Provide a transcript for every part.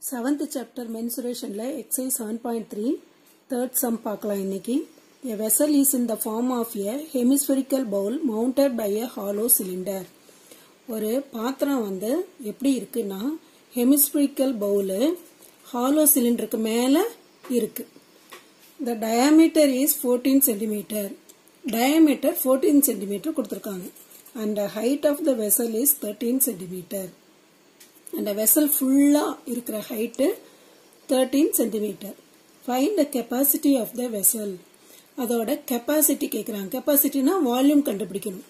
Seventh chapter மென்சுரேஷனில் exercise seven point three third sum பார்க்கலாம் இன்னைக்கு a vessel is in the form of a hemispherical bowl mounted by a hollow cylinder ஒரு பாத்திரம் வந்து எப்படி இருக்குன்னா ஹெமிஸ்பெரிக்கல் பவுலு ஹாலோ சிலிண்டருக்கு மேலே இருக்கு the diameter is fourteen centimetre diameter fourteen centimetre கொடுத்துருக்காங்க and height of the vessel is thirteen centimetre அந்த வெசல் ஃபுல்லாக இருக்கிற height thirteen centimetre fine the capacity of the vessel அதோட கெப்பாசிட்டி கேட்குறாங்க கெப்பாசிட்டினா வால்யூம் கண்டுபிடிக்கணும்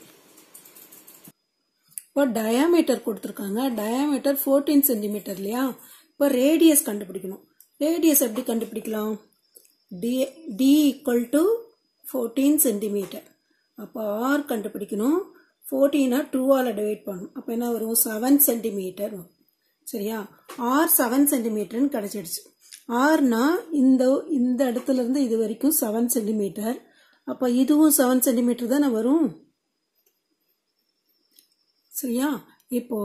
இப்போ டயாமீட்டர் கொடுத்துருக்காங்க டயாமீட்டர் ஃபோர்டீன் சென்டிமீட்டர் இல்லையா இப்போ ரேடியஸ் கண்டுபிடிக்கணும் ரேடியஸ் எப்படி கண்டுபிடிக்கலாம் D D equal to fourteen centimetre அப்போ ஆர் கண்டுபிடிக்கணும் ஃபோர்டீனை டூவால் டிவைட் பண்ணணும் அப்போ என்ன வரும் செவன் சென்டிமீட்டர் வரும் சரியா ஆர் செவன் சென்டிமீட்டர்னு கிடச்சிடுச்சு ஆர்னா இந்த இந்த இடத்துல இருந்து இது வரைக்கும் செவன் சென்டிமீட்டர் அப்போ இதுவும் செவன் சென்டிமீட்டர் தானே வரும் சரியா இப்போ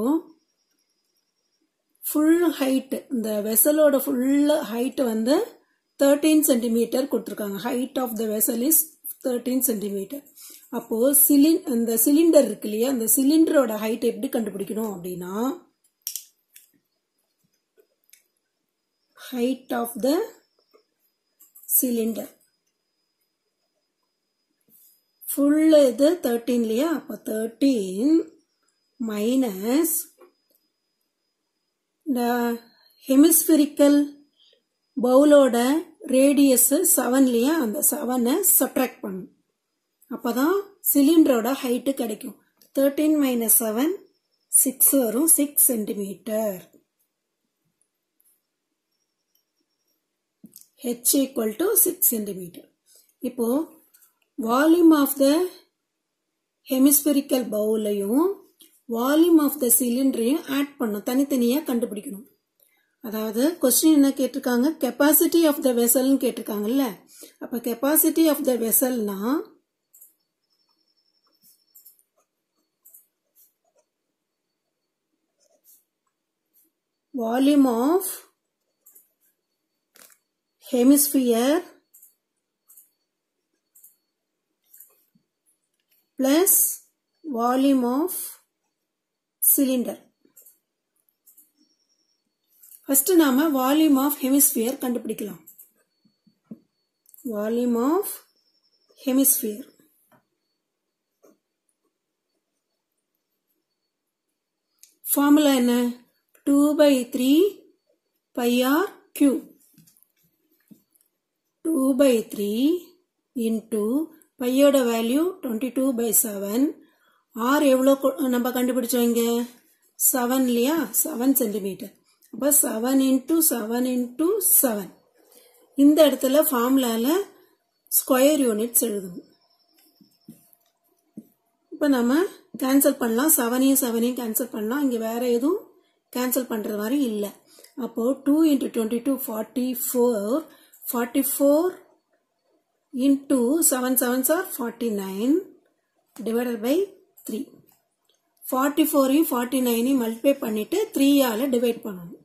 ஃபுல் ஹைட்டு இந்த வெசலோட ஃபுல் ஹைட் வந்து தேர்ட்டீன் சென்டிமீட்டர் கொடுத்துருக்காங்க height of the vessel is thirteen centimetre அப்போ சிலின் அந்த சிலிண்டர் இருக்கு இல்லையா அந்த சிலிண்டரோட ஹைட் எப்படி கண்டுபிடிக்கணும் அப்படின்னா height of the cylinder full இது 13 இல்லையா அப்போ 13 minus the hemispherical பவுலோட ரேடியஸ் செவன் இல்லையா அந்த செவனை சப்ட்ராக்ட் பண்ணும் அப்போதான் சிலிண்டரோட ஹைட்டு கிடைக்கும் தேர்ட்டீன் மைனஸ் செவன் சிக்ஸ் வரும் six centimetre h equal to 6 centimeter. இப்போ வால்யூம் ஆஃப் த ஹெமிஸ்பெரிக்கல் பவுலையும் வால்யூம் ஆஃப் த சிலிண்டரையும் ஆட் பண்ணும் தனித்தனியாக கண்டுபிடிக்கணும் அதாவது கொஸ்டின் என்ன கேட்டிருக்காங்க கெப்பாசிட்டி ஆஃப் த வெசல்னு கேட்டிருக்காங்கல்ல அப்போ கெப்பாசிட்டி ஆஃப் த வெசல்னா volume of hemisphere plus volume of cylinder. First நாம வால்யூம் ஆஃப் ஹெமிஸ்பியர் கண்டுபிடிக்கலாம் வால்யூம் ஆஃப் ஹெமிஸ்பியர் ஃபார்முலா என்ன two by three pi R cube 2 by 3 into பையோட வேல்யூ 22 by 7 R எவ்வளோ நம்ம கண்டுபிடிச்சோம் இங்க 7 இல்லையா 7 சென்டிமீட்டர் அப்போ 7 இன்டூ 7 இன்டூ 7 இந்த இடத்துல ஃபார்முலால ஸ்கொயர் யூனிட்ஸ் எழுதணும் இப்போ நம்ம கேன்சல் பண்ணலாம் செவனையும் செவனையும் கேன்சல் பண்ணலாம் இங்கே வேற எதுவும் கேன்சல் பண்ணுற மாதிரி இல்லை அப்போது two into twenty two forty four 44 into 7 sevens are 49 divided by 3. 44 49 multiply பண்ணிட்டு 3 ஆல டிவைட் பண்ணணும்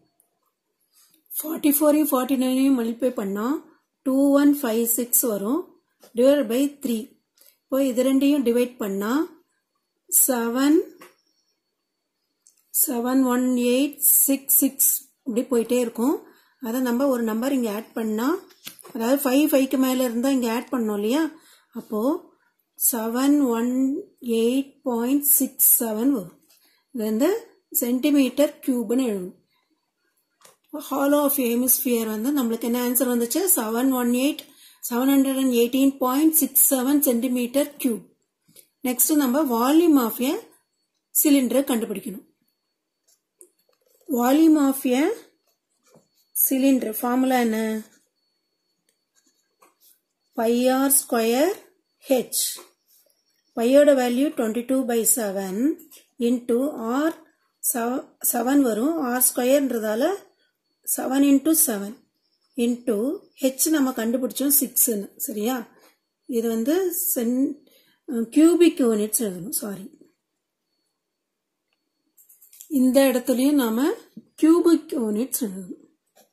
44 49 மல்டிப்ளை பண்ணா 2156 வரும் டிவைட் பை 3 இப்போ இது ரெண்டையும் டிவைட் பண்ணா 7 7186 இப்படி போயிட்டே இருக்கும் அதை நம்ம ஒரு நம்பர் இங்கே ஆட் பண்ணால் அதாவது ஃபைவ் ஃபைவ்க்கு மேலே இருந்தால் இங்கே ஆட் பண்ணோம் இல்லையா அப்போது seven one eight point six seven வரும் இது வந்து சென்டிமீட்டர் க்யூப்னு எழுதணும் ஹாலோ ஆஃப் ஹெமிஸ்பியர் வந்து நம்மளுக்கு என்ன ஆன்சர் வந்துச்சு seven one eight seven hundred and eighteen point six seven centimetre cube next நம்ம வால்யூம் ஆஃப் எ சிலிண்டரை கண்டுபிடிக்கணும் volume of a cylinder formula என்ன பை ஆர் ஸ்கொயர் ஹெச் பையோட value twenty two by seven into R seven வரும் R ஸ்கொயர்ன்றதால seven into seven into H நம்ம கண்டுபிடிச்சோம் சிக்ஸ்ன்னு சரியா இது வந்து சென் கியூபிக் யூனிட்ஸ் எழுதணும் சாரி இந்த இடத்துலையும் நாம கியூபிக் யூனிட்ஸ் எழுதணும்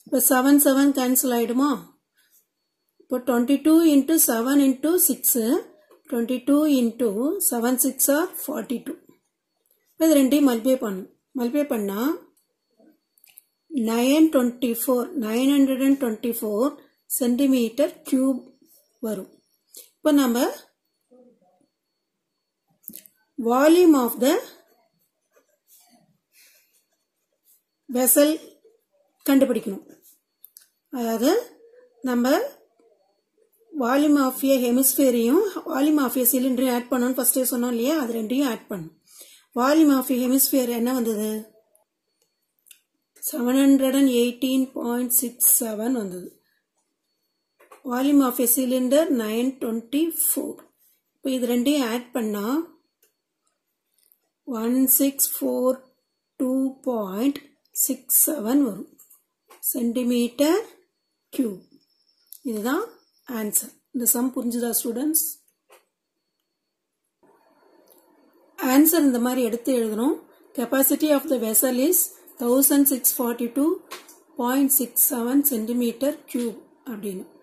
இப்போ செவன் செவன் கேன்சல் ஆகிடுமா இப்போ twenty two into seven into six twenty two into seven six or forty two இப்போ இது ரெண்டையும் மல்டிப்ளை பண்ணும் மல்டிப்ளை பண்ணால் nine twenty four nine hundred and twenty four centimetre cube வரும் இப்போ நம்ம வால்யூம் ஆஃப் த வெசல் கண்டுபிடிக்கணும் அதாவது நம்ம வால்யூம் ஆஃப் ஏ ஹெமிஸ்பியரையும் வால்யூம் ஆஃப் ஏ சிலிண்டரையும் ஆட் பண்ணணும்னு ஃபர்ஸ்டே சொன்னோம் இல்லையா அது ரெண்டையும் ஆட் பண்ணும் வால்யூம் ஆஃப் ஏ ஹெமிஸ்பியர் என்ன வந்தது seven hundred and eighteen point six seven வந்தது volume of a cylinder nine twenty four இப்போ இது ரெண்டையும் ஆட் பண்ணால் one six four two point six seven வரும் சென்டிமீட்டர் கியூப் இதுதான் ஆன்சர் இந்த சம் புரிஞ்சுதா ஸ்டூடெண்ட்ஸ் ஆன்சர் இந்த மாதிரி எடுத்து எழுதணும் capacity of the vessel is thousand six forty two point six seven centimetre cube அப்படின்னு